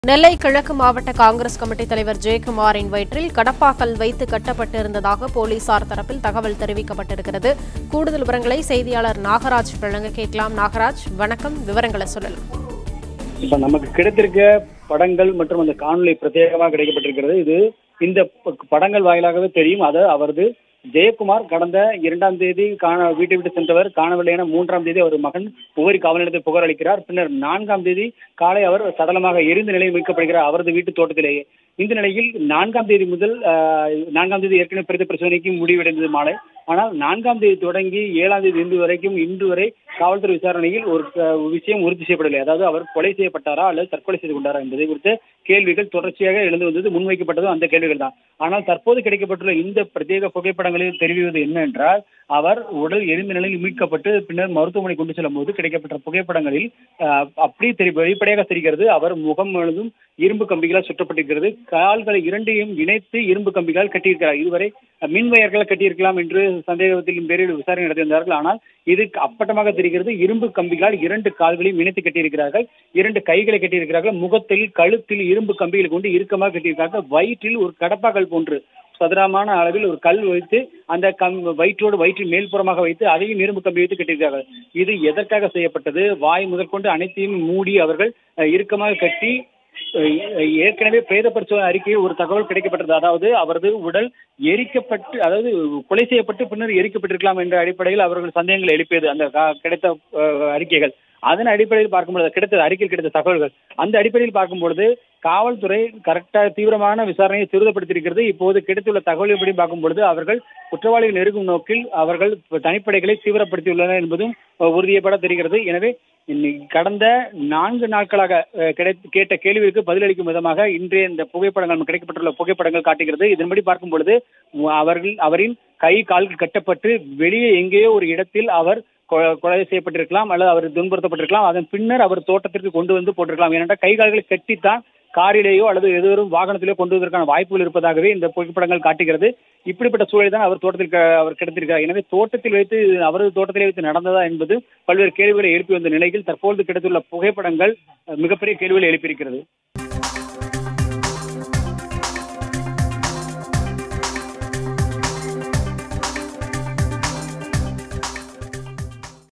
நெல்லை கிழக்கு மாவட்ட காங்கிரஸ் கமிட்டி தலைவர் ஜெயக்குமாரின் வயிற்றில் கடப்பாக்கல் வைத்து கட்டப்பட்டிருந்ததாக போலீசார் தரப்பில் தகவல் தெரிவிக்கப்பட்டிருக்கிறது கூடுதல் விவரங்களை செய்தியாளர் நாகராஜ் வழங்க கேட்கலாம் நாகராஜ் வணக்கம் விவரங்களை சொல்லலாம் இப்ப நமக்கு கிடைத்திருக்க படங்கள் மற்றும் அந்த காணொளி பிரத்யேகமாக கிடைக்கப்பட்டிருக்கிறது இது இந்த ப- படங்கள் வாயிலாகவே தெரியும் அது அவரது ஜெயக்குமார் கடந்த இரண்டாம் தேதி காண வீட்டை விட்டு சென்றவர் காணவில்லை என மூன்றாம் தேதி அவர் மகன் உபரி காவல் நிலையத்தில் புகார் அளிக்கிறார் பின்னர் நான்காம் தேதி காலை அவர் சடலமாக எரிந்த நிலையில் மீட்கப்படுகிறார் அவரது வீட்டு தோட்டத்திலேயே இந்த நிலையில் நான்காம் தேதி முதல் ஆஹ், நான்காம் தேதி ஏற்கனவே பிரேத பரிசோதனைக்கு முடிவடைந்தது மாலை ஆனால் நான்காம் தேதி தொடங்கி ஏழாம் தேதி இன்று வரைக்கும் இன்று வரை காவல்துறை விசாரணையில் ஒரு அஹ், விஷயம் உறுதி செய்யப்படவில்லை அதாவது அவர் கொலை செய்யப்பட்டாரா அல்லது தற்கொலை செய்து கொண்டாரா என்பதை குறித்த கேள்விகள் தொடர்ச்சியாக எழுந்து வந்தது முன்வைக்கப்பட்டதும் அந்த கேள்விகள் தான் ஆனால் தற்போது கிடைக்கப்பட்டுள்ள இந்த பிரத்யேக புகைப்படங்களில் தெரிவிப்பது என்னவென்றால் அவர் உடல் எரிந்த நிலையில் மீட்கப்பட்டு பின்னர் மருத்துவமனை கொண்டு செல்லும் போது கிடைக்கப்பட்ட புகைப்படங்களில் அஹ், அப்படியே தெரி வெளிப்படையாக தெரிகிறது அவர் முகம் முழுவதும் இரும்பு கம்பிகளால் சுற்றப்பட்டிருக்கிறது கால்களை இரண்டையும் இணைத்து இரும்பு கம்பிகளால் கட்டியிருக்கிறார் இதுவரை மின் வயர்கள் கட்டியிருக்கலாம் என்று சந்தேகத்தின் பேரில் விசாரணை நடத்தியிருந்தார்கள் ஆனால் இது அப்பட்டமாக தெரிகிறது இரும்பு கம்பிகளால் இரண்டு கால்களையும் இணைத்து கட்டியிருக்கிறார்கள் இரண்டு கைகளை கட்டியிருக்கிறார்கள் முகத்தில் கழுத்தில் இரும்பு கம்பிகளை கொண்டு இறுக்கமாக கட்டியிருக்கிறார்கள் வயிற்றில் ஒரு கடப்பாக்கல் போன்று சதுரமான அளவில் ஒரு கல் வைத்து அந்த கம் வயிற்றோடு வயிற்றின் மேல்புறமாக வைத்து அதையும் இரும்பு கம்பி வைத்து கட்டியிருக்கிறார்கள் இது எதற்காக செய்யப்பட்டது வாய் முதற்கொண்டு அனைத்தையும் மூடி அவர்கள் அஹ், இறுக்கமாக கட்டி அஹ், ஏற்கனவே பிரேத பரிசோதனை அறிக்கையில் ஒரு தகவல் கிடைக்கப்பட்டது அதாவது அவரது உடல் எரிக்கப்பட்டு அதாவது கொலை செய்யப்பட்டு பின்னர் எரிக்கப்பட்டிருக்கலாம் என்ற அடிப்படையில் அவர்கள் சந்தேகங்கள் எழுப்பியது அந்த கா- கிடைத்த அஹ், அறிக்கைகள் அதன் அடிப்படையில் பார்க்கும்போது கிடைத்த அறிக்கையில் கிடைத்த தகவல்கள் அந்த அடிப்படையில் பார்க்கும்பொழுது காவல்துறை கரெக்டாக தீவிரமான விசாரணையை துரிதப்படுத்தியிருக்கிறது இப்போது கிடைத்துள்ள தகவல்படி பார்க்கும்பொழுது அவர்கள் குற்றவாளிகள் நெருங்கும் நோக்கில் அவர்கள் தனிப்படைகளை தீவிரப்படுத்தியுள்ளனர் என்பதும் அஹ், உறுதியப்பட தெரிகிறது எனவே இன்னைக்கு கடந்த நான்கு நாட்களாக அஹ், கிடைத்த கேட்ட கேள்விக்கு பதிலளிக்கும் விதமாக இன்றைய இந்த புகைப்படங்கள் நமக்கு கிடைக்கப்பட்டுள்ள புகைப்படங்கள் காட்டுகிறது இதன்படி பார்க்கும் பொழுது உ- அவர்கள் அவரின் கை கால்கள் கட்டப்பட்டு வெளியே எங்கேயோ ஒரு இடத்தில் அவர் கொ- கொலை செய்யப்பட்டிருக்கலாம் அல்லது அவர் துன்புறுத்தப்பட்டிருக்கலாம் அதன் பின்னர் அவர் தோட்டத்திற்கு கொண்டு வந்து போட்டிருக்கலாம் ஏனென்றால் கை கால்களை கட்டித்தான் காரிலேயோ அல்லது எதிரும் வாகனத்திலேயோ கொண்டு வருவதற்கான வாய்ப்புகள் இருப்பதாகவே இந்த புகைப்படங்கள் காட்டுகிறது இப்படிப்பட்ட சூழலில் தான் அவர் தோட்டத்தில் க- அவர் கிடைத்திருக்கிறார் எனவே தோட்டத்தில் வைத்து அவரது தோட்டத்திலே வைத்து நடந்ததா என்பது பல்வேறு கேள்விகளை எழுப்பி வந்த நிலையில் தற்போது கிடைத்துள்ள புகைப்படங்கள் அஹ், மிகப்பெரிய கேள்விகளை எழுப்பியிருக்கிறது